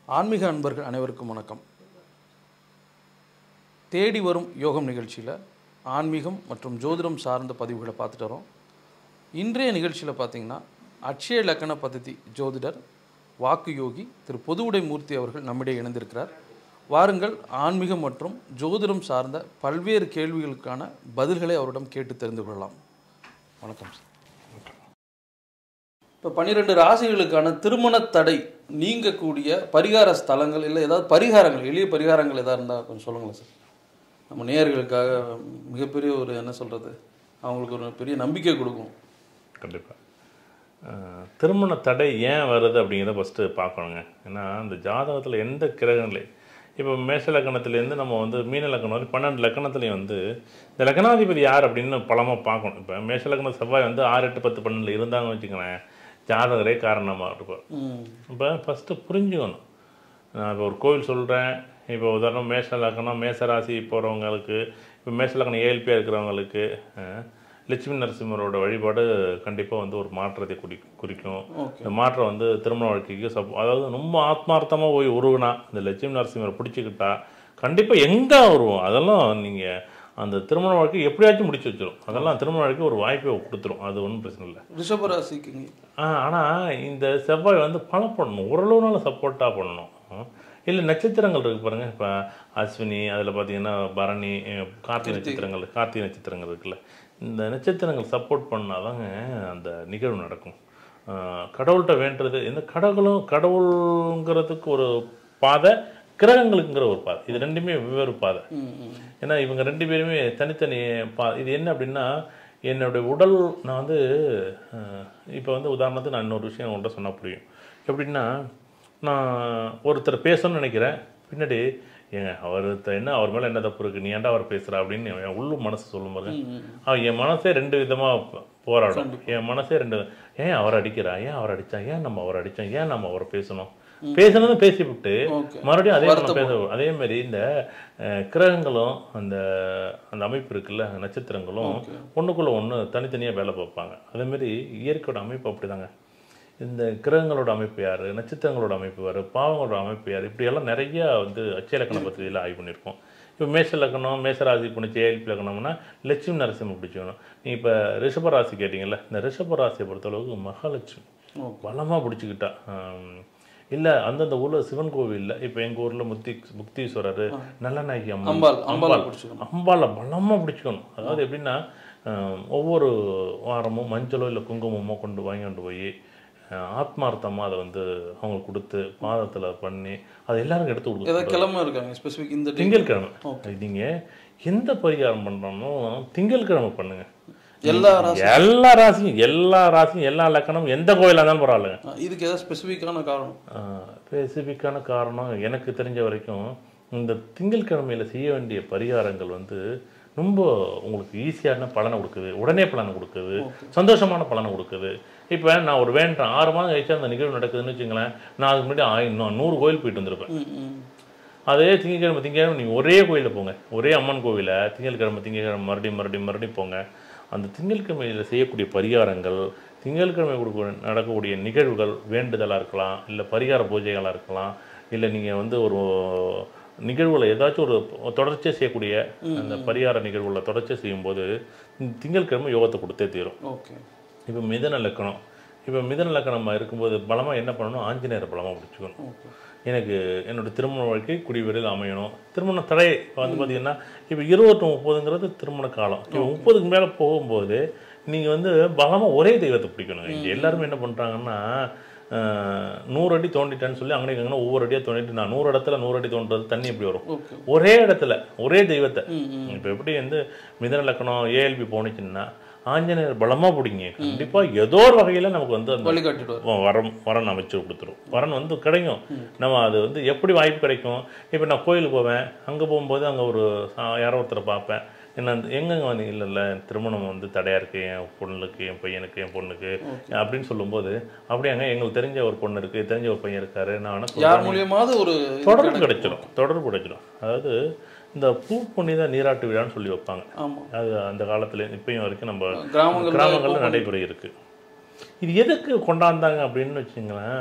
ஆன்மீக அன்பர்கள் அனைவருக்கும் வணக்கம் தேடி வரும் யோகம் நிகழ்ச்சியில் ஆன்மீகம் மற்றும் ஜோதிடம் சார்ந்த பதிவுகளை பார்த்துட்டு வரோம் இன்றைய நிகழ்ச்சியில் பார்த்தீங்கன்னா அட்சய லக்கண பദ്ധதி ஜோதிடர் வாக்கு யோகி திரு பொதுவுடை மூர்த்தி அவர்கள் நம்மிடையே இணைந்திருக்கிறார் வாருங்கள் ஆன்மீகம் மற்றும் ஜோதிடம் சார்ந்த பல்வேறு கேள்விகளுக்கான பதில்களை அவரிடம் கேட்டு தெரிந்து கொள்ளலாம் வணக்கம் சார் இப்போ பன்னிரெண்டு ராசிகளுக்கான திருமண தடை நீங்கக்கூடிய பரிகார ஸ்தலங்கள் இல்லை ஏதாவது பரிகாரங்கள் எளிய பரிகாரங்கள் ஏதாவது இருந்தால் கொஞ்சம் சொல்லுங்களேன் சார் நம்ம நேயர்களுக்காக மிகப்பெரிய ஒரு என்ன சொல்கிறது அவங்களுக்கு ஒரு பெரிய நம்பிக்கை கொடுக்கும் கண்டிப்பாக திருமண தடை ஏன் வருது அப்படிங்கிறத ஃபஸ்ட்டு பார்க்கணுங்க ஏன்னா இந்த ஜாதகத்தில் எந்த கிரகங்களே இப்போ மேஷ லக்கணத்துலேருந்து நம்ம வந்து மீன லக்கணம் வரை பன்னெண்டு லக்கணத்துலேயும் வந்து இந்த லக்னாதிபதி யார் அப்படின்னு பலமாக பார்க்கணும் இப்போ மேஷ லக்கணம் செவ்வாய் வந்து ஆறு எட்டு பத்து பன்னெண்டில் இருந்தாங்கன்னு வச்சுக்கோங்களேன் ஜாதகரே காரணமாக இருப்பார் ம் இப்போ ஃபஸ்ட்டு புரிஞ்சுக்கணும் நான் இப்போ ஒரு கோவில் சொல்கிறேன் இப்போ உதாரணம் மேஷ லக்கணம் மேஷ ராசி போகிறவங்களுக்கு இப்போ மேஷ லக்கணம் ஏஎல்பியாக இருக்கிறவங்களுக்கு அஹ், லட்சுமி நரசிம்மரோட வழிபாடு கண்டிப்பாக வந்து ஒரு மாற்றத்தை குறி குறிக்கும் ஓகே இந்த மாற்றம் வந்து திருமண வாழ்க்கைக்கு சப் அதாவது ரொம்ப ஆத்மார்த்தமாக போய் உருகுனா இந்த லட்சுமி நரசிம்மரை பிடிச்சிக்கிட்டா கண்டிப்பாக எங்கே வருவோம் அதெல்லாம் நீங்கள் அந்த திருமண வாழ்க்கை எப்படியாச்சும் முடிச்சு வச்சிரும் அதெல்லாம் திருமண வாழ்க்கை ஒரு வாய்ப்பை கொடுத்துரும் அது ஒன்றும் பிரச்சனை இல்லை ரிஷபராசிக்கு ஆனால் இந்த செவ்வாய் வந்து பலம் பண்ணணும் ஓரளவுனால சப்போர்ட்டாக பண்ணணும் இல்லை நட்சத்திரங்கள் இருக்கு பாருங்க இப்போ அஸ்வினி அதில் பார்த்தீங்கன்னா பரணி அஹ் கார்த்திகை நட்சத்திரங்கள் கார்த்திகை நட்சத்திரங்கள் இருக்குல்ல இந்த நட்சத்திரங்கள் சப்போர்ட் பண்ணாதாங்க அந்த நிகழ்வு நடக்கும் அஹ் கடவுள்கிட்ட வேண்டுறது இந்த கடவுளும் கடவுளுங்கிறதுக்கு ஒரு பாதை கிரகங்களுக்குங்கிற ஒரு பாதை இது ரெண்டுமே வெவ்வேறு பாதை ம் ம் ஏன்னா இவங்க ரெண்டு பேருமே தனித்தனி பா இது என்ன அப்படின்னா என்னுடைய உடல் நான் வந்து இப்போ வந்து உதாரணத்துக்கு நான் இன்னொரு விஷயம் உங்கள்கிட்ட சொன்னால் புரியும் எப்படின்னா நான் ஒருத்தர் பேசணும்னு நினைக்கிறேன் பின்னாடி ஏங்க அவர் என்ன அவர் மேலே என்ன தப்பு இருக்குது நீ ஏன்டா அவர் பேசுகிறா அப்படின்னு என் உள்ளு மனசு சொல்லும் போது அவன் என் மனசே ரெண்டு விதமாக போராடும் என் மனசே ரெண்டு ஏன் அவர் அடிக்கிறா ஏன் அவர் அடித்தா ஏன் நம்ம அவர் அடித்தோம் ஏன் நம்ம அவரை பேசணும் பேசணும்னு பேசிவிட்டு ஓகே மறுபடியும் அதே நம்ம பேச அதே மாதிரி இந்த அஹ், கிரகங்களும் அந்த அந்த அமைப்பு இருக்குல்ல நட்சத்திரங்களும் ஒண்ணுக்குள்ள ஒண்ணு தனித்தனியாக வேலை பார்ப்பாங்க அதே மாதிரி இயற்கையோட அமைப்பு அப்படிதாங்க இந்த கிரகங்களோட அமைப்பு யார் நட்சத்திரங்களோட அமைப்பு யார் பாவங்களோட அமைப்பு யார் இப்படியெல்லாம் நிறைய வந்து அச்சய லக்கண பத்திரிகையில் ஆய்வு பண்ணியிருக்கோம் இப்போ மேஷ லக்கணம் மேஷராசி பிடிச்சி ஏழ்பி லக்கணம்னா லட்சுமி நரசிம்ம பிடிச்சிக்கணும் நீ இப்போ ரிஷபராசி கேட்டிங்கல்ல இந்த ரிஷபராசியை பொறுத்தளவுக்கு மகாலட்சுமி ஓகே பலமாக பிடிச்சிக்கிட்டா இல்லை அந்தந்த ஊரில் சிவன் கோவிலில் இப்போ எங்கள் ஊரில் முக்தி முக்தீஸ்வரர் நல்லநாயகி அம்மன் அம்பாள் அம்பாளை பிடிச்சிக்கணும் அம்பாலை பலமாக பிடிச்சிக்கணும் அதாவது எப்படின்னா ஆஹ், ஒவ்வொரு வாரமும் மஞ்சளோ இல்லை குங்குமமோ கொண்டு வாங்கி கொண்டு போய் ஆத்மார்த்தமாக அதை வந்து அவங்களுக்கு கொடுத்து பாதத்தில் பண்ணி அதை எல்லாருக்கும் எடுத்து கொடுக்க ஏதாவது கிழமை இருக்காங்க ஸ்பெசிஃபிக் இந்த டே திங்கட்கிழமை நீங்கள் எந்த பரிகாரம் பண்ணுறோம் திங்கட்கிழமை பண்ணுங்க எல்லா ராசி எல்லா ராசியும் எல்லா ராசியும் எல்லா லக்கணம் எந்த கோயிலாக இருந்தாலும் பரவாயில்லைங்க ஆ, இதுக்கு ஏதாவது ஸ்பெசிஃபிக்கான காரணம் ஸ்பெசிஃபிக்கான காரணம் எனக்கு தெரிஞ்ச வரைக்கும் இந்த திங்கட்கிழமையில் செய்ய வேண்டிய பரிகாரங்கள் வந்து ரொம்ப உங்களுக்கு ஈஸியான பலனை கொடுக்குது உடனே பலனை கொடுக்குது சந்தோஷமான பலனை கொடுக்குது இப்போ நான் ஒரு வேண்டேன் ஆறு மாதம் கழிச்சு அந்த நிகழ்வு நடக்குதுன்னு வச்சுங்களேன் நான் அதுக்கு முன்னாடி ஆயிரம் இன்னும் நூறு கோயில் போயிட்டு வந்திருப்பேன் ம் ம் அதே திங்கட்கிழமை திங்கட்கிழமை நீங்கள் ஒரே கோயிலில் போங்க ஒரே அம்மன் கோவில திங்கட்கிழமை திங்கட்கிழமை மறுபடியும் மறுபடியும் மறுபடியும் போங்க அந்த திங்கட்கிழமையில் செய்யக்கூடிய பரிகாரங்கள் திங்கட்கிழமை கொடுக்க நடக்கக்கூடிய நிகழ்வுகள் வேண்டுதலாக இருக்கலாம் இல்லை பரிகார பூஜைகளாக இருக்கலாம் இல்லை நீங்கள் வந்து ஒரு நிகழ்வுகளை ஏதாச்சும் ஒரு தொடர்ச்சியாக செய்யக்கூடிய அந்த பரிகார நிகழ்வுகளை தொடர்ச்சியாக செய்யும்போது இந்த திங்கட்கிழமை யோகத்தை கொடுத்தே தீரும் ஓகே இப்போ மிதன லக்கணம் இப்போ மிதன லக்கணமாக இருக்கும்போது பலமாக என்ன பண்ணணும் ஆஞ்சநேயர் பலமாக பிடிச்சிக்கணும் ஓகே எனக்கு என்னோட திருமண வாழ்க்கை குடிவெளியில் அமையணும் திருமண தடை இப்போ வந்து பார்த்தீங்கன்னா இப்போ இருபத்தி முப்பதுங்கிறது திருமண காலம் இப்போ முப்பதுக்கு மேலே போகும்போது நீங்கள் வந்து பலமாக ஒரே தெய்வத்தை பிடிக்கணும் இங்கே எல்லாருமே என்ன பண்ணுறாங்கன்னா நூறு அடி தோண்டிட்டேன்னு சொல்லி அங்கே இங்கே ஒவ்வொரு அடியாக தோண்டிட்டு நான் நூறு இடத்துல நூறு அடி தோன்றது தண்ணி எப்படி வரும் ஓகே ஒரே இடத்துல ஒரே தெய்வத்தை ம் ம் இப்போ எப்படி வந்து மிதன லக்கணம் ஏஎல்பி போனுச்சுன்னா ஆஞ்சநேயர் பலமாக பிடிங்க கண்டிப்பாக ஏதோ ஒரு வகையில் நமக்கு வந்து அந்த வழிகாட்டிடுவார் வரம் வரன் அமைச்சு கொடுத்துரும் வரன் வந்து கிடைக்கும் நம்ம அது வந்து எப்படி வாய்ப்பு கிடைக்கும் இப்போ நான் கோயிலுக்கு போவேன் அங்கே போகும்போது அங்கே ஒரு சா- யாரோ ஒருத்தரை பார்ப்பேன் என்ன எங்கெங்க வந்து இல்லை இல்லை திருமணம் வந்து தடையாக இருக்குது என் பொண்ணுக்கு என் பையனுக்கு என் பொண்ணுக்கு அப்படின்னு சொல்லும்போது அப்படியாங்க எங்களுக்கு தெரிஞ்ச ஒரு பொண்ணு இருக்குது தெரிஞ்ச ஒரு பையன் இருக்காரு நான் வேணா சொல்றேன். யார் மூலியமாவது ஒரு தொடர்பு கிடைச்சிடும் தொடர்பு கிடைச்சிடும் அதாவது இந்த பூ புனித நீராட்டு விழான்னு சொல்லி வைப்பாங்க ஆமா அது அந்த காலத்துல இப்பயும் வரைக்கும் நம்ம கிராமங்கள்ல கிராமங்களில் நடைமுறை இருக்கு இது எதுக்கு கொண்டாந்தாங்க அப்படின்னு வச்சுங்களேன்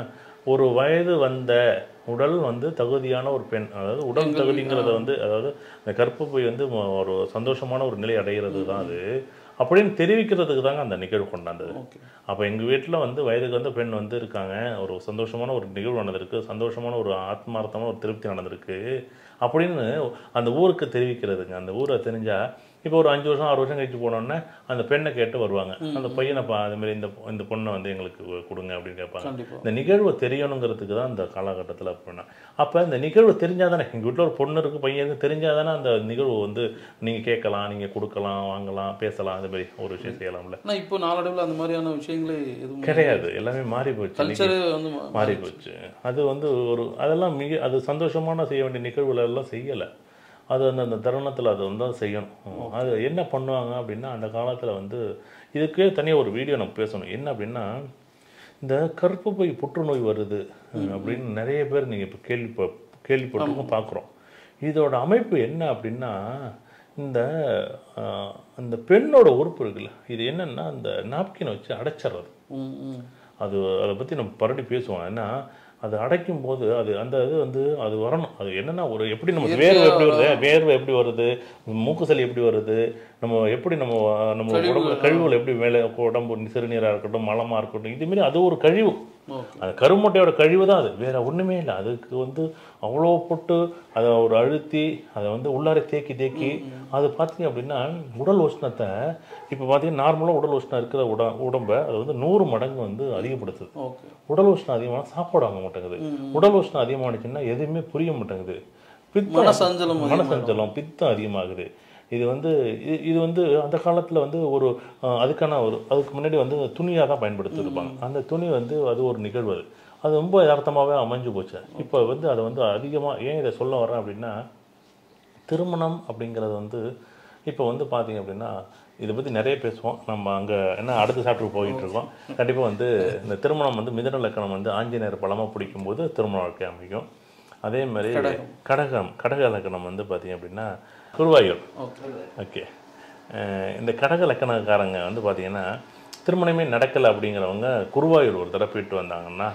ஒரு வயது வந்த உடல் வந்து தகுதியான ஒரு பெண் அதாவது உடல் தகுதிங்கிறத வந்து அதாவது இந்த கற்பப்பை வந்து ம- ஒரு சந்தோஷமான ஒரு நிலை அடைகிறது தான் அது அப்படின்னு தெரிவிக்கிறதுக்கு தாங்க அந்த நிகழ்வு கொண்டாந்தது ஓகே அப்போ எங்கள் வீட்டில் வந்து வயதுக்கு வந்த பெண் வந்து இருக்காங்க ஒரு சந்தோஷமான ஒரு நிகழ்வு நடந்திருக்கு சந்தோஷமான ஒரு ஆத்மார்த்தமான ஒரு திருப்தி நடந்திருக்கு அப்படின்னு அந்த ஊருக்கு தெரிவிக்கிறதுங்க அந்த ஊரை தெரிஞ்சா இப்போ ஒரு அஞ்சு வருஷம் ஆறு வருஷம் கழிச்சு போனோன்னே அந்த பெண்ணை கேட்டு வருவாங்க அந்த பையனை பா அது மாதிரி இந்த இந்த பொண்ணை வந்து எங்களுக்கு கொடுங்க அப்படின்னு கேட்பாங்க கண்டிப்பா இந்த நிகழ்வு தெரியணுங்கிறதுக்கு தான் இந்த காலகட்டத்தில் அப்படின்னா அப்போ இந்த நிகழ்வு தெரிஞ்சால் தானே எங்கள் வீட்டில் ஒரு பொண்ணு இருக்குது பையன் இருக்கு தெரிஞ்சால் தானே அந்த நிகழ்வு வந்து நீங்கள் கேட்கலாம் நீங்கள் கொடுக்கலாம் வாங்கலாம் பேசலாம் அது மாதிரி ஒரு விஷயம் செய்யலாம்ல ஆனா இப்போ நாளடைவில் அந்த மாதிரியான விஷயங்களே எதுவும் கிடையாது எல்லாமே மாறி போச்சு கல்ச்சர் வந்து மா- மாறி போச்சு அது வந்து ஒரு அதெல்லாம் மிக அது சந்தோஷமான செய்ய வேண்டிய நிகழ்வுல எல்லாம் செய்யலை அது அந்த அந்த தருணத்தில் அதை வந்து தான் செய்யணும் அது என்ன பண்ணுவாங்க அப்படின்னா அந்த காலத்தில் வந்து இதுக்கே தனியாக ஒரு வீடியோ நம்ம பேசணும் என்ன அப்படின்னா இந்த கருப்பு பை புற்றுநோய் வருது அப்படின்னு நிறைய பேர் நீங்கள் இப்போ கேள்வி கேள்விப்பட்டிருக்கோம் பார்க்குறோம் இதோட அமைப்பு என்ன அப்படின்னா இந்த ஆஹ், அந்த பெண்ணோட உறுப்பு இருக்குல்ல இது என்னன்னா அந்த நாப்கினை வச்சு அடைச்சிடுறது ம் ம் அது அதை பற்றி நம்ம பரடி பேசுவோம் ஏன்னா அது அடைக்கும் போது அது அந்த இது வந்து அது வரணும் அது என்னன்னா ஒரு எப்படி நம்ம வேர்வை எப்படி வருது வேர்வை எப்படி வருது மூக்கு சளி எப்படி வருது நம்ம எப்படி நம்ம நம்ம உடம்புல கழிவுகள் எப்படி மேலே உடம்பு சிறுநீராக இருக்கட்டும் மலமாக இருக்கட்டும் இதுமாரி அது ஒரு கழிவு ஓகே அந்த கருமட்டையோட கழிவு தான் அது வேற ஒன்றுமே இல்லை அதுக்கு வந்து அவ்வளோ போட்டு அதை ஒரு அழுத்தி அதை வந்து உள்ளார தேக்கி தேக்கி அது பார்த்தீங்க அப்படின்னா உடல் உஷ்ணத்தை இப்போ பார்த்தீங்கன்னா நார்மலாக உடல் உஷ்ணம் இருக்கிற உட உடம்பை அது வந்து நூறு மடங்கு வந்து அதிகப்படுத்துது ஓகே உடல் உஷ்ணம் அதிகமான சாப்பாடு வாங்க மாட்டேங்குது உடல் உஷ்ணம் அதிகமானுச்சுன்னா எதுவுமே புரிய மாட்டேங்குது பித்தம் மனசஞ்சலம் மனசஞ்சலம் பித்தம் அதிகமாகுது இது வந்து இது இது வந்து அந்த காலத்தில் வந்து ஒரு அஹ், அதுக்கான ஒரு அதுக்கு முன்னாடி வந்து துணியாக தான் பயன்படுத்திருப்பாங்க அந்த துணி வந்து அது ஒரு நிகழ்வு அது அது ரொம்ப யதார்த்தமாகவே அமைஞ்சு போச்சு இப்போ வந்து அதை வந்து அதிகமாக ஏன் இதை சொல்ல வரேன் அப்படின்னா திருமணம் அப்படிங்கிறது வந்து இப்போ வந்து பார்த்தீங்க அப்படின்னா இதை பற்றி நிறைய பேசுவோம் நம்ம அங்கே என்ன அடுத்த சாப்டர் போயிட்டு இருக்கோம் கண்டிப்பாக வந்து இந்த திருமணம் வந்து மிதன லக்கணம் வந்து ஆஞ்சநேயர் பலமாக பிடிக்கும்போது திருமண வாழ்க்கை அமைக்கும் அதே மாதிரி கடகம் கடக லக்கணம் வந்து பார்த்தீங்க அப்படின்னா குருவாயூர் ஓகே ஓகே அஹ் இந்த கடக லக்கணக்காரங்க வந்து பார்த்தீங்கன்னா திருமணமே நடக்கலை அப்படிங்கிறவங்க குருவாயூர் ஒரு தடவை போயிட்டு வந்தாங்கன்னா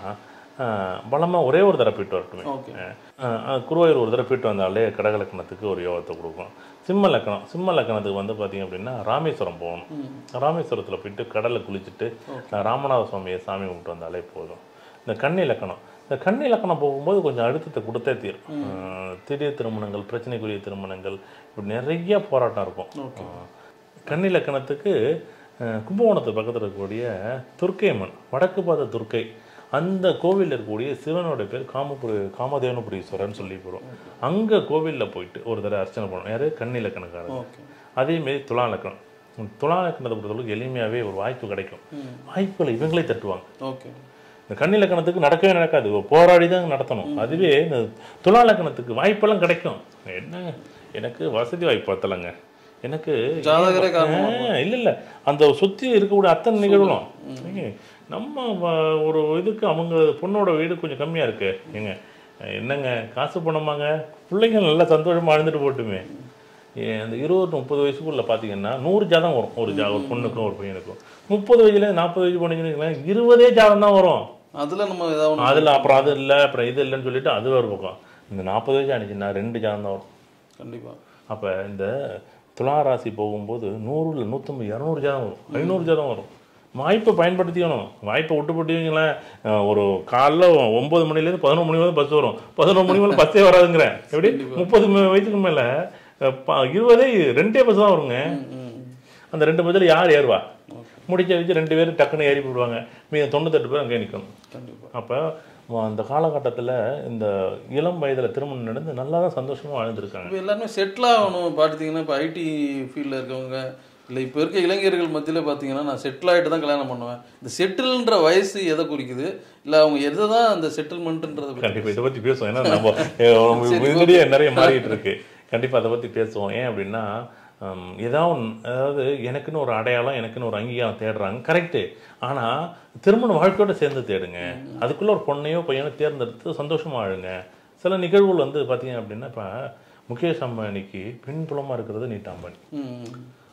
பலமாக ஒரே ஒரு தடவை போயிட்டு வரட்டுமே ஓகே அஹ் அஹ் குருவாயூர் ஒரு தடவை போயிட்டு வந்தாலே கடக லக்கணத்துக்கு ஒரு யோகத்தை கொடுக்கும் சிம்ம லக்கணம் சிம்ம லக்கணத்துக்கு வந்து பார்த்தீங்க அப்படின்னா ராமேஸ்வரம் போகணும் ராமேஸ்வரத்தில் போயிட்டு கடலில் குளிச்சுட்டு அஹ் ராமநாத சுவாமியை சாமி கும்பிட்டு வந்தாலே போதும் இந்த கன்னி லக்கணம் இந்த கன்னி லக்கணம் போகும்போது கொஞ்சம் அழுத்தத்தை கொடுத்தே தீரும் அஹ் திடீர் திருமணங்கள் பிரச்சனைக்குரிய திருமணங்கள் இப்படி நிறைய போராட்டம் இருக்கும் அஹ் கன்னி லக்கணத்துக்கு அஹ் கும்பகோணத்து பக்கத்தில் இருக்கக்கூடிய துர்க்கையம்மன் வடக்கு பார்த்த துர்க்கை அந்த கோவிலில் இருக்கக்கூடிய சிவனோட பேர் காமபுரி காமதேவனபுரீஸ்வரர்னு சொல்லி போகிறோம் அங்கே கோவிலில் போயிட்டு ஒரு தடவை அர்ச்சனை பண்ணணும் யார் கன்னி லக்கணக்காரர் ஓகே அதேமாரி துலா லக்கணம் துலா லக்கணத்தை பொறுத்தளவுக்கு எளிமையாகவே ஒரு வாய்ப்பு கிடைக்கும் வாய்ப்புகளை இவங்களே தட்டுவாங்க ஓகே இந்த கன்னி லக்கணத்துக்கு நடக்கவே நடக்காது ஒரு போராடி தான் நடத்தணும் அதுவே இந்த துலா லக்கணத்துக்கு வாய்ப்பெல்லாம் கிடைக்கும் என்ன எனக்கு வசதி வாய்ப்பு பத்தலைங்க எனக்கு ஜாதகரே காரணமா ஆ, இல்ல இல்ல அந்த சுத்தி இருக்கக்கூடிய அத்தனை நிகழ்வும் ஏங்க, நம்ம வ- ஒரு இதுக்கு அவங்க பொண்ணோட வீடு கொஞ்சம் கம்மியா இருக்கு ஏங்க என்னங்க காசு பணமாங்க பிள்ளைங்க நல்லா சந்தோஷமா வாழ்ந்துட்டு போட்டுமே ஏன் அந்த இருபது முப்பது வயசுக்குள்ள பாத்தீங்கன்னா நூறு ஜாதம் வரும் ஒரு ஜா ஒரு பொண்ணுக்கும் ஒரு பையனுக்கும் முப்பது வயசுல நாற்பது வயசு போனீங்கன்னா இருபதே ஜாதம் தான் வரும் அதுல நம்ம ஏதாவது அதுல அப்புறம் அது இல்லை அப்புறம் இது இல்லைன்னு சொல்லிட்டு அது ஒரு பக்கம் இந்த நாற்பது வயசு ஆனிச்சுன்னா ரெண்டு ஜாதம் தான் வரும் கண்டிப்பா அப்போ இந்த துலா ராசி போகும்போது நூறுல நூற்றம்பது இரநூறு ஜாதம் வரும் ஐநூறு ஜாதம் வரும் வாய்ப்பை பயன்படுத்திக்கணும் வாய்ப்பை விட்டு போட்டீங்களேன் அஹ் ஒரு காலைல ஒம்பது மணிலேருந்து பதினொரு மணி வரை பஸ் வரும் பதினொரு மணி மேலே பஸ்ஸே வராதுங்கிறேன் எப்படி முப்பது ம- வயசுக்கு மேலே இருபதே ரெண்டே பஸ் தான் வருங்க ம் அந்த ரெண்டு பஸ்ஸில் யார் ஏறுவா முடிச்ச வச்சு ரெண்டு பேரும் டக்குன்னு ஏறி போடுவாங்க மீதி தொண்ணூத்தெட்டு பேர் அங்கே நிற்கணும் கண்டிப்பா அப்போ அந்த காலகட்டத்தில் இந்த இளம் வயதில் திருமணம் நடந்து நல்லா தான் சந்தோஷமாக வாழ்ந்துருக்காங்க இப்போ எல்லாருமே செட்டில் ஆகணும் பார்த்தீங்கன்னா இப்போ ஐடி ஃபீல்டில் இருக்கவங்க இல்லை இப்போ இருக்க இளைஞர்கள் மத்தியில் பார்த்தீங்கன்னா நான் செட்டில் ஆகிட்டு தான் கல்யாணம் பண்ணுவேன் இந்த செட்டில்ன்ற வயசு எதை குறிக்குது இல்லை அவங்க எதை தான் அந்த செட்டில்மெண்ட்டுன்றதை கண்டிப்பா இதை பத்தி பேசுவோம் ஏன்னா நம்ம அஹ், முன்னாடியே நிறைய மாறிட்டு இருக்கு கண்டிப்பா அதை பத்தி பேசுவோம் ஏன் அப்படின்னா ஹம், ஏதாவது ஒண்ணு- அதாவது எனக்குன்னு ஒரு அடையாளம் எனக்குன்னு ஒரு அங்கீகாரம் தேடுறாங்க கரெக்டு ஆனா திருமண வாழ்க்கையோட சேர்ந்து தேடுங்க அதுக்குள்ள ஒரு பொண்ணையோ பையனோ தேர்ந்தெடுத்து சந்தோஷமா வாழுங்க சில நிகழ்வுகள் வந்து பாத்தீங்க அப்படின்னா இப்ப முகேஷ் அம்பானிக்கு பின்புலமா இருக்கிறது நீட்டா அம்பானி ம்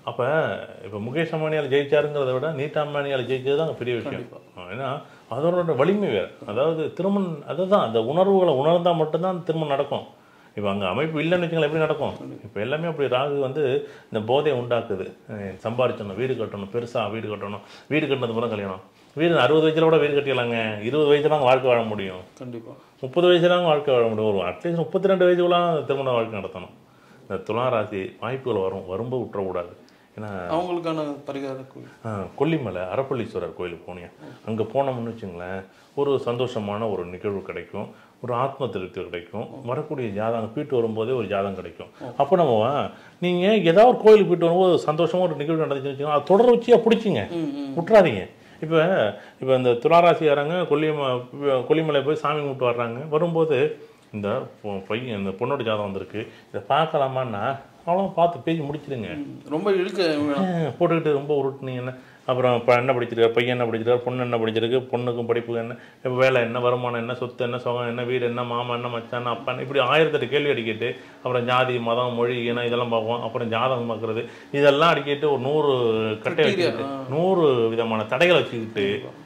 அப்போ இப்போ முகேஷ் அம்பானியால் ஜெயிச்சாருங்கிறத விட நீட்டா அம்பானியால் ஜெயிச்சது தான் பெரிய விஷயம் ஏன்னா அதோட வலிமை வேறு அதாவது திருமணம் அதுதான் அந்த உணர்வுகளை உணர்ந்தால் மட்டும்தான் திருமணம் நடக்கும் இப்போ அங்கே அமைப்பு இல்லைன்னு வச்சுங்களேன் எப்படி நடக்கும் இப்போ எல்லாமே அப்படி ராகு வந்து இந்த போதையை உண்டாக்குது அஹ் சம்பாரிச்சணும் வீடு கட்டணும் பெருசாக வீடு கட்டணும் வீடு கட்டினது பிறகு கல்யாணம் வீடு அறுபது வயசுல கூட வீடு கட்டிடலாங்க இருபது வயசுல தான் வாழ்க்கை வாழ முடியும் கண்டிப்பா முப்பது வயசுல தான் வாழ்க்கை வாழ முடியும் ஒரு அட்லீஸ்ட் முப்பத்தி ரெண்டு வயசுக்குலாம் திருமண வாழ்க்கை நடத்தணும் இந்த துலா ராசி வாய்ப்புகள் வரும் வரும்போது விட்டுறக்கூடாது ஏன்னா அவங்களுக்கான பரிகார கோயில் ஆ, கொல்லிமலை அரப்பள்ளீஸ்வரர் கோயிலுக்கு போனேன் அங்கே போனோம்னு வச்சுங்களேன் ஒரு சந்தோஷமான ஒரு நிகழ்வு கிடைக்கும் ஒரு ஆத்ம திருப்தி கிடைக்கும் வரக்கூடிய ஜாதகம் போயிட்டு வரும்போதே ஒரு ஜாதகம் கிடைக்கும் அப்போ நம்ம நீங்கள் ஏதாவது ஒரு கோயிலுக்கு போயிட்டு வரும்போது சந்தோஷமா ஒரு நிகழ்வு நடந்துச்சுன்னு வச்சுக்கோங்க அதை தொடர்ச்சியாக பிடிச்சிங்க ம் ம் விட்றாதீங்க இப்போ இப்போ இந்த துளாராசிக்காரங்க கொல்லிம கொல்லிமலை போய் சாமி கும்பிட்டு வர்றாங்க வரும்போது இந்த பொ- பையன் இந்த பொண்ணோட ஜாதகம் வந்திருக்கு இதை பார்க்கலாமான்னா அவ்வளோ பார்த்து பேசி முடிச்சிடுங்க ம். ரொம்ப இழுக்க வேணாம். ஏன் போட்டுக்கிட்டு ரொம்ப உருட்டுனீங்கன்னா அப்புறம் இப்போ என்ன படிச்சிருக்காரு பையன் என்ன படிச்சிருக்காரு பொண்ணு என்ன படிச்சிருக்கு பொண்ணுக்கும் படிப்பு என்ன இப்போ வேலை என்ன வருமானம் என்ன சொத்து என்ன சுகம் என்ன வீடு என்ன மாமா என்ன மச்சான் என்ன அப்பா என்ன இப்படி ஆயிரத்தெட்டு கேள்வி அடிக்கிட்டு அப்புறம் ஜாதி மதம் மொழி இனம் இதெல்லாம் பார்ப்போம் அப்புறம் ஜாதகம் பார்க்குறது இதெல்லாம் அடிக்கிட்டு ஒரு நூறு கட்டை வச்சுக்கிட்டு நூறு விதமான தடைகளை வச்சுக்கிட்டு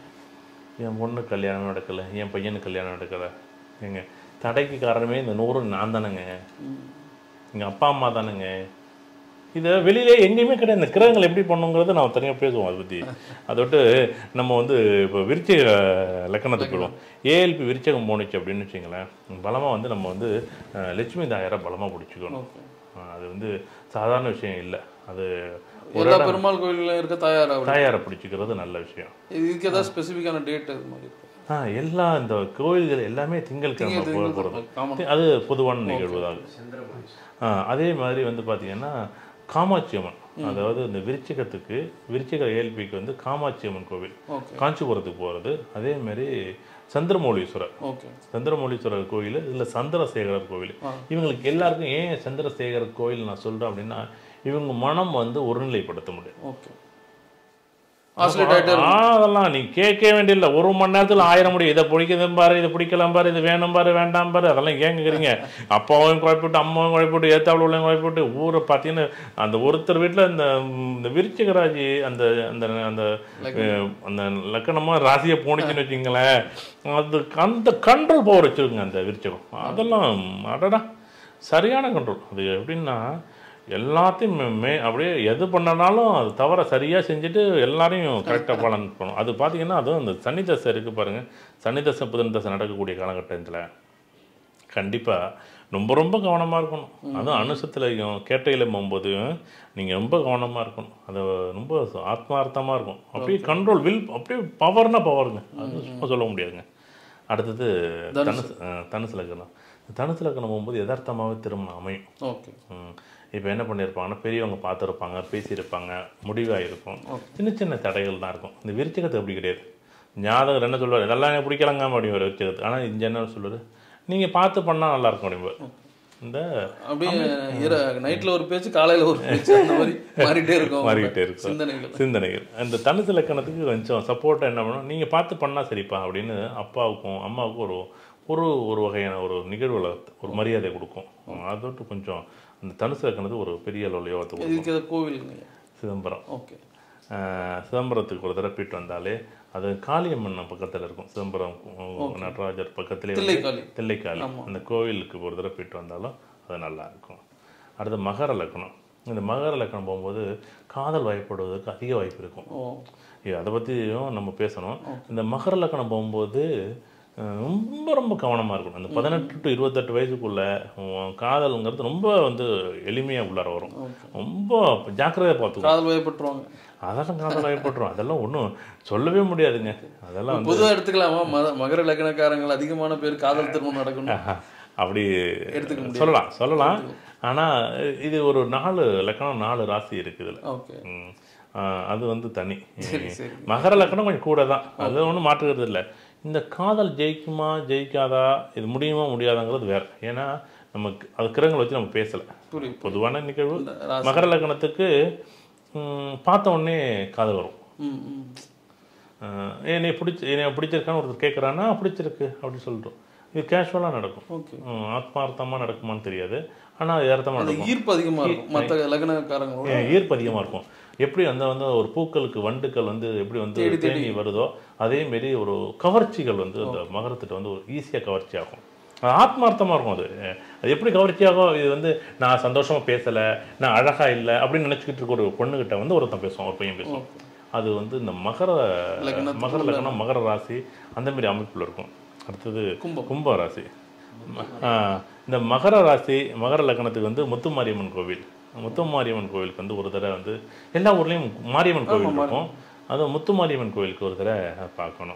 என் பொண்ணு கல்யாணம் நடக்கலை என் பையனுக்கு கல்யாணம் நடக்கலை ஏங்க தடைக்கு காரணமே இந்த நூறு நான் தானேங்க எங்கள் அப்பா அம்மா தானேங்க இதை வெளியிலே எங்கேயுமே கிடையாது இந்த கிரகங்கள் எப்படி பண்ணுங்கிறத நான் தனியாக பேசுவோம் அதை பற்றி அதை விட்டு நம்ம வந்து இப்போ விருச்சிக லக்கணத்துக்கு போயிடுவோம் ஏஎல்பி விருச்சகம் போணுச்சு அப்படின்னு வச்சுங்களேன் பலமாக வந்து நம்ம வந்து அஹ், லட்சுமி தாயாரை பலமாக பிடிச்சிக்கணும் ஓகே அஹ், அது வந்து சாதாரண விஷயம் இல்லை அது எல்லா பெருமாள் கோயில்ல இருக்க தாயார் அப்படி தாயாரை பிடிச்சிக்கிறது நல்ல விஷயம் இதுக்கு ஏதாவது ஸ்பெசிஃபிக்கான டேட் அது மாதிரி இருக்கு ஆ எல்லா இந்த கோயில்கள் எல்லாமே திங்கட்கிழமை போக போகிறது காமன் அது பொதுவான நிகழ்வு தான் ஆ, அதே மாதிரி வந்து பார்த்தீங்கன்னா காமாட்சி அம்மன் அதாவது இந்த விருச்சிகத்துக்கு விருச்சிக ஏல்பிக்கு வந்து காமாட்சி அம்மன் கோவில் ஓகே காஞ்சிபுரத்துக்கு போகிறது அதே மாதிரி சந்திரமௌலீஸ்வரர் ஓகே சந்திரமௌலீஸ்வரர் கோயில் இல்லை சந்திரசேகரர் கோவில் ஆ. இவங்களுக்கு எல்லாருக்கும் ஏன் சந்திரசேகரர் கோயில் நான் சொல்கிறேன் அப்படின்னா இவங்க மனம் வந்து ஒருநிலைப்படுத்த முடியும் ஓகே ஆசிலேட் ஆகிட்டே ஆ, அதெல்லாம் நீ கேட்க வேண்டியதில்லை ஒரு மணி நேரத்தில் ஆயிரம் முடியும் இதை பிடிக்குதும் பாரு இதை பிடிக்கலாம் பாரு இது வேணும் பாரு வேண்டாம் பாரு அதெல்லாம் ஏன் கேட்குறீங்க அப்பாவையும் குழப்பிட்டு அம்மாவும் குழப்பிட்டு ஏத்தாவில் உள்ளவங்க குழப்பிட்டு ஊரை பார்த்தீங்கன்னா அந்த ஒருத்தர் வீட்டில் இந்த ம், இந்த விருச்சிகராஜி அந்த அந்த அந்த அஹ், அந்த லக்கணமாக ராசியை போனிச்சுன்னு வச்சுங்களேன் அது அந்த கண்ட்ரோல் பவர் வச்சுருங்க அந்த விருச்சகம் அதெல்லாம் அடடா சரியான கண்ட்ரோல் அது எப்படின்னா எல்லாத்தையும் மே- மே அப்படியே எது பண்ணனாலும் அது தவிர சரியாக செஞ்சுட்டு எல்லாரையும் கரெக்டாக பலன் பண்ணணும் அது பார்த்தீங்கன்னா அதுவும் அந்த சனி தசை இருக்குது பாருங்கள் சனி தசை புதன் தசை நடக்கக்கூடிய காலகட்டத்தில் கண்டிப்பாக ரொம்ப ரொம்ப கவனமாக இருக்கணும் அதுவும் அனுசத்துலையும் கேட்டையில போகும்போது நீங்கள் ரொம்ப கவனமாக இருக்கணும் அது ரொம்ப ஆத்மார்த்தமாக இருக்கும் அப்படியே கண்ட்ரோல் வில் அப்படியே பவர்னா பவருங்க அது சும்மா சொல்ல முடியாதுங்க அடுத்தது தனுசு அஹ், தனுசு லக்கணம் தனுசு லக்கணம் போகும்போது யதார்த்தமாகவே திருமணம் அமையும் ஓகே இப்போ என்ன பண்ணியிருப்பாங்கன்னா பெரியவங்க பார்த்துருப்பாங்க பேசியிருப்பாங்க முடிவாக இருக்கும் சின்ன சின்ன தடைகள் தான் இருக்கும் இந்த விருச்சகத்தை அப்படி கிடையாது ஞாதகம் என்ன சொல்லுவார் இதெல்லாம் எனக்கு பிடிக்கலங்க அப்படிங்கிற விருச்சகத்து ஆனால் இந்த என்ன சொல்லுவார் நீங்கள் பார்த்து பண்ணால் நல்லா இருக்கும் அப்படிம்பார் இந்த அப்படியே இர நைட்ல ஒரு பேச்சு காலையில ஒரு பேச்சு அந்த மாதிரி மாறிட்டே இருக்கும் மாறிக்கிட்டே இருக்கும். சிந்தனைகள் சிந்தனைகள் அந்த தனுசு லக்கணத்துக்கு கொஞ்சம் சப்போர்ட்டாக என்ன பண்ணணும் நீங்கள் பார்த்து பண்ணால் சரிப்பா அப்படின்னு அப்பாவுக்கும் அம்மாவுக்கும் ஒரு ஒரு ஒரு வகையான ஒரு நிகழ்வுல ஒரு மரியாதை கொடுக்கும் அதோட்டு கொஞ்சம் அந்த தனுசு லக்கணத்துக்கு ஒரு பெரிய அளவில் யோகத்தை கொடுக்கும் இதுக்கு ஏதாவது கோவிலுங்க சிதம்பரம் ஓகே ஆஹ் சிதம்பரத்துக்கு ஒரு தடவை போயிட்டு வந்தாலே அது காளியம்மன் பக்கத்தில் இருக்கும் சிதம்பரம் உம், நடராஜர் பக்கத்திலே வந்து தில்லைக்காளி தில்லைக்காளி அந்த கோவிலுக்கு ஒரு தடவை போயிட்டு வந்தாலும் அது நல்லா இருக்கும் அடுத்து மகர லக்கணம் இந்த மகர லக்கணம் போகும்போது காதல் வயப்படுவதற்கு அதிக வாய்ப்பு இருக்கும் ஓ ஐயோ, அதை பற்றியும் நம்ம பேசணும் இந்த மகர லக்கணம் போகும்போது அஹ், ரொம்ப ரொம்ப கவனமாக இருக்கணும் அந்த பதினெட்டு டு இருபத்தெட்டு வயசுக்குள்ள உம், காதல்ங்கிறது ரொம்ப வந்து எளிமையாக உள்ளார வரும் ரொம்ப ஜாக்கிரதையாக பார்த்துக்கணும் காதல் வயப்பட்டுருவாங்க அதெல்லாம் காதல் வயப்பட்டுரும் அதெல்லாம் ஒன்றும் சொல்லவே முடியாதுங்க அதெல்லாம் வந்து பொதுவா எடுத்துக்கலாமா மத- மகர லக்னக்காரங்கள் அதிகமான பேர் காதல் திருமணம் நடக்கணும் அப்படி எடுத்துக்க சொல்லலாம் சொல்லலாம் ஆனால் இது ஒரு நாலு லக்கணம் நாலு ராசி இருக்குது இதில் ஓகே ம். ஆஹ் அது வந்து தனி சரி சரி மகர லக்கணம் கொஞ்சம் கூட தான் அது ஒன்றும் மாற்றுகிறது இல்லை இந்த காதல் ஜெயிக்குமா ஜெயிக்காதா இது முடியுமா முடியாதாங்கிறது வேற ஏன்னா நமக்கு அது கிரகங்களை வச்சு நம்ம பேசலை புரியுது பொதுவான நிகழ்வு ராசி. மகர லக்கணத்துக்கு ம், பார்த்த உடனே காதல் வரும் ம் ம் ஆஹ் என்னை பிடிச்சி என்னை பிடிச்சிருக்கான்னு ஒருத்தர் கேட்குறான்னா பிடிச்சிருக்கு அப்படின்னு சொல்லிட்டோம் இது கேஷுவலாக நடக்கும் ஓகே ம், ஆத்மார்த்தமா நடக்குமான்னு தெரியாது ஆனால் அது யதார்த்தமா அந்த நடக்கும் ஈர்ப்பு அதிகமா இருக்கும் மற்ற லக்னக்காரங்களோட ஏன் ஈர்ப்பு அதிகமாக இருக்கும் எப்படி அந்த வந்து ஒரு பூக்களுக்கு வண்டுக்கள் வந்து எப்படி வந்து தேனி வருதோ அதே மாரி ஒரு கவர்ச்சிகள் வந்து அந்த மகரத்திட்ட வந்து ஒரு ஈஸியாக கவர்ச்சி ஆகும் அது ஆத்மார்த்தமாக இருக்கும் அது அது எப்படி கவர்ச்சி ஆகும் இது வந்து நான் சந்தோஷமா பேசலை நான் அழகா இல்லை அப்படின்னு நினச்சிக்கிட்டு இருக்க ஒரு பொண்ணுகிட்ட வந்து ஒருத்தன் பேசுவான் ஒரு பையன் பேசுவான் அது வந்து இந்த மகர லக்னத்துக்கு மகர லக்னம் மகர ராசி அந்த மாதிரி அமைப்பில் இருக்கும் அடுத்தது கும்பம். கும்ப ராசி ஆ, இந்த மகர ராசி மகர லக்னத்துக்கு வந்து முத்துமாரியம்மன் கோவில் முத்துமாரியம்மன் கோவிலுக்கு வந்து ஒரு தடவை வந்து எல்லா ஊர்லேயும் மாரியம்மன் கோவில் இருக்கும் அதுவும் முத்துமாரியம்மன் கோவிலுக்கு ஒரு தடவை பார்க்கணும்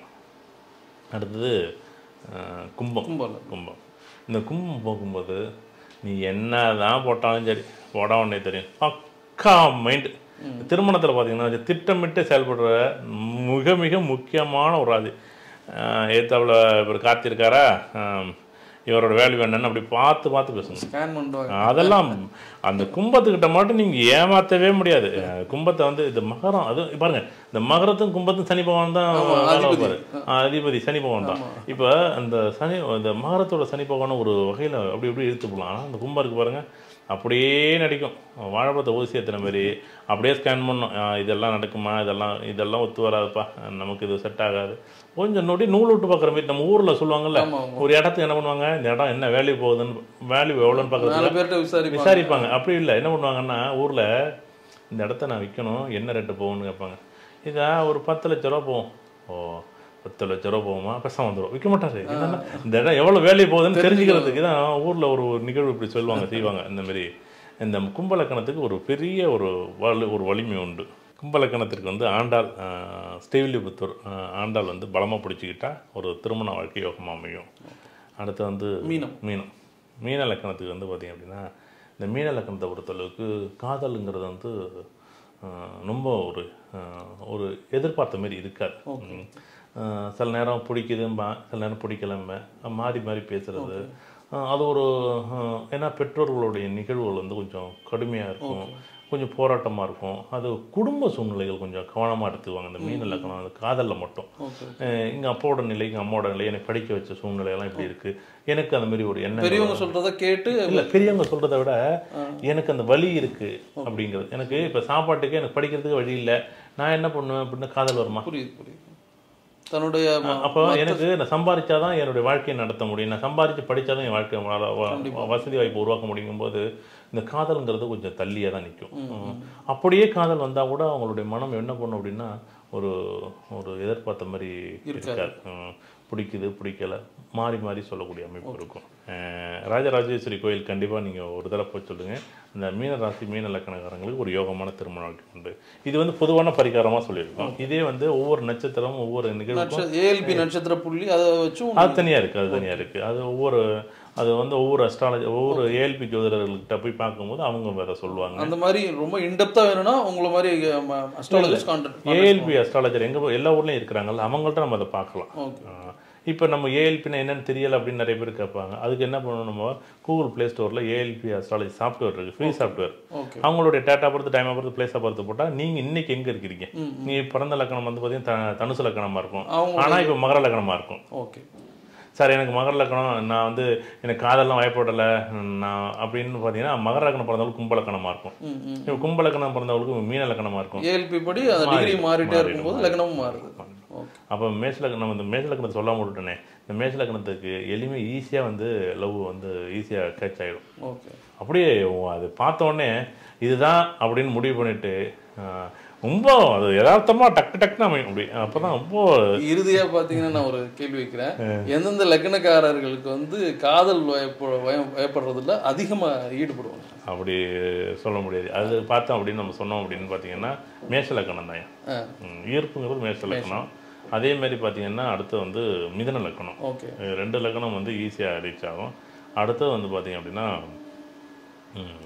அடுத்தது ஆ, கும்பம் கும்பம் கும்பம் இந்த கும்பம் போகும்போது நீ என்ன தான் போட்டாலும் சரி போட உடனே தெரியும் பக்கா மைண்டு திருமணத்தில் பார்த்தீங்கன்னா இது திட்டமிட்டு செயல்படுற மிக மிக முக்கியமான ஒரு ராசி ஏத்தாப்புல இவர் காத்திருக்காரா ஆம், இவரோட வேல்யூ என்னன்னு அப்படி பார்த்து பார்த்து பேசணும் ஸ்கேன் பண்ணுவாங்க அதெல்லாம் அந்த கும்பத்துக்கிட்ட மட்டும் நீங்க ஏமாத்தவே முடியாது அஹ் கும்பத்தை வந்து இந்த மகரம் அது பாருங்க இந்த மகரத்தும் கும்பத்தும் சனி பகவான் தான் ஆமா, வேலை அதிபதி. வைப்பாரு. ஆ, அதிபதி சனி பகவான் தான் இப்போ அந்த சனி இந்த மகரத்தோட சனி பகவான் ஒரு வகையில் அப்படி இப்படி இழுத்து போகலாம் ஆனால் அந்த கும்பம் இருக்கு பாருங்க அப்படியே நடிக்கும் வாழைப்பழத்தை ஊசி ஏற்றின மாதிரி அப்படியே ஸ்கேன் பண்ணோம் ஆ, இதெல்லாம் நடக்குமா இதெல்லாம் இதெல்லாம் ஒத்து வராதுப்பா நமக்கு இது செட் ஆகாது கொஞ்சம் நொடி நூல் விட்டு பார்க்குற மாதிரி நம்ம ஊரில் சொல்லுவாங்கல்ல ஆமா, ஆமா. ஒரு இடத்துக்கு என்ன பண்ணுவாங்க இந்த இடம் என்ன வேல்யூ போகுதுன்னு வேல்யூ எவ்வளோன்னு பார்க்குறது நாலு பேர்கிட்ட விசாரிப்பாங்க விசாரிப்பாங்க அப்படி இல்லை என்ன பண்ணுவாங்கன்னா ஊரில் இந்த இடத்த நான் விற்கணும் என்ன ரேட்டு போகும்னு கேட்பாங்க இதா ஒரு பத்து லட்ச ரூபா போகும் ஓ பத்து லட்ச ரூபா போகுமா பெருசாக வந்துடும் விற்க மாட்டாரு என்னன்னா இந்த இடம் எவ்வளோ வேலையை போகுதுன்னு தெரிஞ்சுக்கிறதுக்கு தான் ஊரில் ஒரு நிகழ்வு இப்படி சொல்லுவாங்க செய்வாங்க இந்த மாதிரி இந்த கும்பலக்கணத்துக்கு ஒரு பெரிய ஒரு வலு ஒரு வலிமை உண்டு கும்பலக்கணத்திற்கு வந்து ஆண்டாள் ஆஹ், ஸ்ரீவில்லிபுத்தூர் ஆஹ், ஆண்டாள் வந்து பலமாக பிடிச்சிக்கிட்டா ஒரு திருமண வாழ்க்கை யோகமாக அமையும் அடுத்து வந்து மீனம். மீனம் மீன லக்கணத்துக்கு வந்து பார்த்தீங்க அப்படின்னா இந்த மீன லக்கணத்தை பொறுத்தளவுக்கு காதலுங்கிறது வந்து ஆஹ், ரொம்ப ஒரு ஆஹ், ஒரு எதிர்பார்த்த மாதிரி இருக்காது ம். ஆஹ், சில நேரம் பிடிக்குதும்பா சில நேரம் பிடிக்கலம்ப மாறி மாறி பேசுறது ஆஹ், அது ஒரு ஆஹ், ஏன்னா பெற்றோர்களுடைய நிகழ்வுகள் வந்து கொஞ்சம் கடுமையாக இருக்கும் கொஞ்சம் போராட்டமாக இருக்கும் அது குடும்ப சூழ்நிலைகள் கொஞ்சம் கவனமாக எடுத்துக்குவாங்க இந்த மீன லக்கணம் அந்த காதலில் மட்டும் ஓகே அஹ் எங்க அப்பாவோட நிலை எங்க அம்மாவோட நிலை என்னை படிக்க வச்ச சூழ்நிலையெல்லாம் இப்படி இருக்கு எனக்கு அந்த மாதிரி ஒரு எண்ணம் பெரியவங்க சொல்றத கேட்டு இல்ல பெரியவங்க சொல்றதை விட எனக்கு அந்த வலி இருக்கு அப்படிங்கிறது எனக்கு இப்ப சாப்பாட்டுக்கு எனக்கு படிக்கிறதுக்கு வழி இல்ல நான் என்ன பண்ணுவேன் அப்படின்னு காதல் வருமா புரியுது புரியுது தன்னுடைய ம- அப்போ எனக்கு நான் சம்பாதிச்சாதான் என்னுடைய வாழ்க்கையை நடத்த முடியும் நான் சம்பாதிச்சு படிச்சாதான் என் வாழ்க்கை வாழ- வ- வசதி வாய்ப்பு உருவாக்க முடியும் போது இந்த காதல்ங்கிறது கொஞ்சம் தள்ளியே தான் நிற்கும் அப்படியே காதல் வந்தா கூட அவங்களுடைய மனம் என்ன பண்ணும் அப்படின்னா ஒரு ஒரு எதிர்பார்த்த மாதிரி இருக்காது ம், பிடிக்குது பிடிக்கல மாறி மாறி சொல்லக்கூடிய அமைப்பு இருக்கும் அஹ் ராஜராஜேஸ்வரி கோயில் கண்டிப்பா நீங்க ஒரு தடவை போய் சொல்லுங்க இந்த மீன ராசி மீன லக்கணக்காரங்களுக்கு ஒரு யோகமான திருமண வாழ்க்கை உண்டு இது வந்து பொதுவான பரிகாரமா சொல்லியிருக்கோம் இதே வந்து ஒவ்வொரு நட்சத்திரமும் ஒவ்வொரு நிகழ்வுக்கும் ஏஎல்பி நட்சத்திர புள்ளி அதை வச்சும் அது தனியாக இருக்குது அது தனியாக இருக்குது அது ஒவ்வொரு அது வந்து ஒவ்வொரு அஸ்ட்ராலஜி ஒவ்வொரு ஏஎல்பி ஜோதிடர்கள்கிட்ட போய் பார்க்கும்போது அவங்க வேற சொல்லுவாங்க அந்த மாதிரி ரொம்ப இன்டெப்தா வேணும்னா உங்களை மாதிரி அஸ்ட்ராலஜிஸ்ட் கான்டாக்ட் ஏஎல்பி அஸ்ட்ராலஜர் எங்க எல்லா ஊர்லயும் இருக்கிறாங்கல்ல அவங்கள்ட்ட நம்ம அதை பார்க்கலாம் ஓகே இப்போ நம்ம ஏஎல்பினா என்னன்னு தெரியல அப்படின்னு நிறைய பேர் கேட்பாங்க அதுக்கு என்ன பண்ணணும் நம்ம கூகுள் ப்ளே ஸ்டோரில் ஏஎல்பி அஸ்ட்ராலஜி சாஃப்ட்வேர் இருக்குது ஃப்ரீ சாஃப்ட்வேர் ஓகே அவங்களுடைய டேட்டா பொறுத்து டைமை பொறுத்து பிளேஸை பொறுத்து போட்டால் நீங்கள் இன்னைக்கு எங்கே இருக்கிறீங்க நீ பிறந்த லக்கணம் வந்து பார்த்தீங்கன்னா த- தனுசு லக்கணமாக இருக்கும் அவங்க ஆனால் இப்போ மகர லக்கணமாக இருக்கும் ஓகே சார் எனக்கு மகர லக்கணம் நான் வந்து எனக்கு காதெல்லாம் வாய்ப்படலை நான் அப்படின்னு பார்த்தீங்கன்னா மகர லக்கணம் பிறந்தவங்களுக்கு கும்ப லக்கணமாக இருக்கும் ம் ம் இப்போ கும்ப லக்கணம் பிறந்தவங்களுக்கு மீன லக்கணமாக இருக்கும் ஏஎல்பி படி அந்த டிகிரி மாறிட்டே இருக்கும்போது லக்னமும் மாறுது ஓகே அப்போ மேஷ லக்கணம் இந்த மேஷ லக்கணத்தை சொல்லாம விட்டுட்டேனே இந்த மேஷ லக்கணத்துக்கு எளிமை ஈஸியாக வந்து லவ் வந்து ஈஸியாக கேட்ச் ஆகிடும் ஓகே அப்படியே உ- அது பார்த்த உடனே இதுதான் அப்படின்னு முடிவு பண்ணிட்டு ஆஹ், ரொம்ப அது யதார்த்தமாக டக்கு டக்குன்னு அமையும் அப்படி அப்போ தான் ரொம்ப இறுதியா பாத்தீங்கன்னா நான் ஒரு கேள்வி வைக்கிறேன் எந்தெந்த லக்னக்காரர்களுக்கு வந்து காதல் வயப்ப- வயம் வயப்படுறதுல அதிகமா ஈடுபடுவாங்க அப்படி சொல்ல முடியாது அது பார்த்தோம் அப்படின்னு நம்ம சொன்னோம் அப்படின்னு பார்த்தீங்கன்னா மேஷ லக்கணம் தான் ஆ, ம், ஈர்ப்புங்கிறது மேஷ லக்கணம் அதே மாதிரி பார்த்தீங்கன்னா அடுத்து வந்து மிதன லக்கணம் ஓகே இது ரெண்டு லக்கணம் வந்து ஈஸியாக ரீச் ஆகும் அடுத்து வந்து பார்த்தீங்க அப்படின்னா ம்,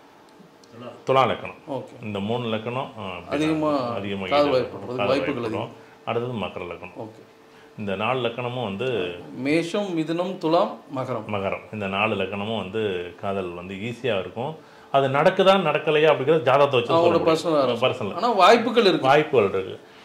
துலா லக்கணம் ஓகே இந்த மூணு லக்கணம் ஆ, அப்படின்னா அதிகமா அதிகமாக காதல் ஈடுபடும். வயப்படுறதுக்கு காதல் வாய்ப்புகள் வயப்படும். அடுத்தது மக்கர லக்கணம் ஓகே இந்த நாலு லக்கணமும் வந்து மேஷம் மிதுனம் துலாம் மகரம் மகரம் இந்த நாலு லக்கணமும் வந்து காதல் வந்து ஈஸியாக இருக்கும் அது நடக்குதா நடக்கலையா அப்படிங்கிறது ஜாதகத்தை வச்சு அவங்களோட சொல்ல பர்சனல் பர்சனல் ஆனா வாய்ப்புகள் இருக்கு வாய்ப்புகள் இருக்கு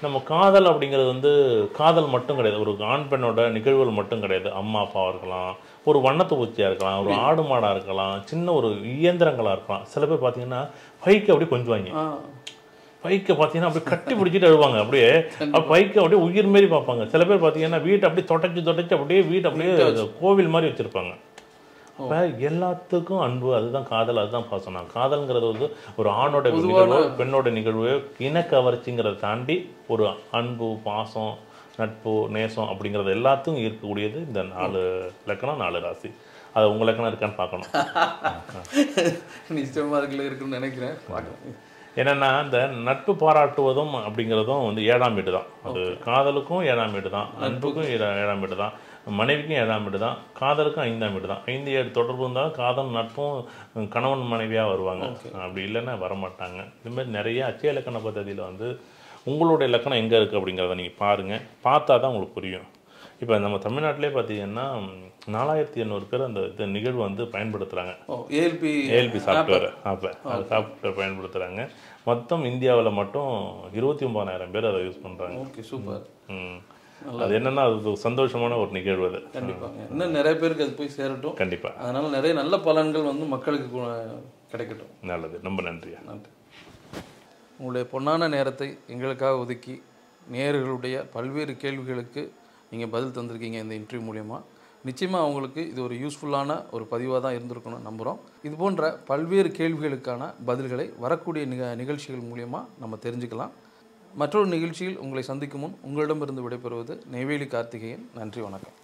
நம்ம காதல் அப்படிங்கிறது வந்து காதல் மட்டும் கிடையாது ஒரு ஆண் பெண்ணோட நிகழ்வுகள் மட்டும் கிடையாது அம்மா அப்பாவாக இருக்கலாம் ஒரு வண்ணத்து பூச்சியாக இருக்கலாம் ஒரு ஆடு மாடாக இருக்கலாம் சின்ன ஒரு இயந்திரங்களாக இருக்கலாம் சில பேர் பார்த்தீங்கன்னா பைக்கு அப்படியே கொஞ்சுவாங்க ஆ பைக்கை பார்த்தீங்கன்னா அப்படியே கட்டி பிடிச்சிட்டு அழுவாங்க அப்படியே பைக்கை அப்படியே உயிர் மாரி பார்ப்பாங்க சில பேர் பார்த்தீங்கன்னா வீட்டை அப்படியே தொடச்சி தொடச்சி அப்படியே வீட்டை அப்படியே கோவில் மாதிரி வச்சிருப்பாங்க அப்போ எல்லாத்துக்கும் அன்பு அதுதான் காதல் அதுதான் பாசம் நான் காதல்ங்கிறது வந்து ஒரு ஆணோட நிகழ்வு பெண்ணோட நிகழ்வு இனக்கவர்ச்சிங்கிறத தாண்டி ஒரு அன்பு பாசம் நட்பு நேசம் அப்படிங்கிறது எல்லாத்துக்கும் இருக்கக்கூடியது இந்த நாலு லக்கணம் நாலு ராசி அது உங்க லக்கணம் இருக்கான்னு பார்க்கணும் நிச்சயமா இருக்குல்ல இருக்குன்னு நினைக்கிறேன் பார்க்கலாம் என்னன்னா இந்த நட்பு பாராட்டுவதும் அப்படிங்கிறதும் வந்து ஏழாம் வீடு தான் அது காதலுக்கும் ஏழாம் வீடு தான் அன்புக்கும் ஏழா- ஏழாம் வீடு தான் மனைவிக்கும் ஏழாம் வீடு தான் காதலுக்கும் ஐந்தாம் வீடு தான் ஐந்து ஏழு தொடர்பு இருந்தால் காதல் நட்பும் கணவன் மனைவியாக வருவாங்க அப்படி இல்லைன்னா வரமாட்டாங்க இந்த மாதிரி நிறைய அச்சய இலக்கண பദ്ധதியில் வந்து உங்களுடைய இலக்கணம் எங்கே இருக்குது அப்படிங்கிறத நீங்கள் பாருங்கள் பார்த்தா தான் உங்களுக்கு புரியும் இப்போ நம்ம தமிழ்நாட்டிலே பார்த்தீங்கன்னா நாலாயிரத்தி எண்ணூறு பேர் அந்த இந்த நிகழ்வு வந்து பயன்படுத்துகிறாங்க ஓ ஏஎல்பி ஏஎல்பி சாஃப்ட்வேர் ஆப்பை அந்த சாஃப்ட்வேர் பயன்படுத்துகிறாங்க மொத்தம் இந்தியாவில் மட்டும் இருபத்தி ஒன்பதாயிரம் பேர் அதை யூஸ் பண்ணுறாங்க ஓகே சூப்பர் அது என்னன்னா அது ஒரு சந்தோஷமான ஒரு நிகழ்வு அது கண்டிப்பாங்க இன்னும் நிறைய பேருக்கு அது போய் சேரட்டும் கண்டிப்பாக அதனால நிறைய நல்ல பலன்கள் வந்து மக்களுக்கு கு- கிடைக்கட்டும் நல்லது ரொம்ப நன்றியா நன்றி உங்களுடைய பொன்னான நேரத்தை எங்களுக்காக ஒதுக்கி நேயர்களுடைய பல்வேறு கேள்விகளுக்கு நீங்கள் பதில் தந்திருக்கீங்க இந்த இன்டர்வியூ மூலயமா நிச்சயமாக அவங்களுக்கு இது ஒரு யூஸ்ஃபுல்லான ஒரு பதிவாக தான் இருந்திருக்கணும் நம்புகிறோம் இது போன்ற பல்வேறு கேள்விகளுக்கான பதில்களை வரக்கூடிய நிக நிகழ்ச்சிகள் மூலயமா நம்ம தெரிஞ்சுக்கலாம் மற்றொரு நிகழ்ச்சியில் உங்களை சந்திக்கும் முன் உங்களிடமிருந்து விடைபெறுவது நெய்வேலி கார்த்திகேயன் நன்றி வணக்கம்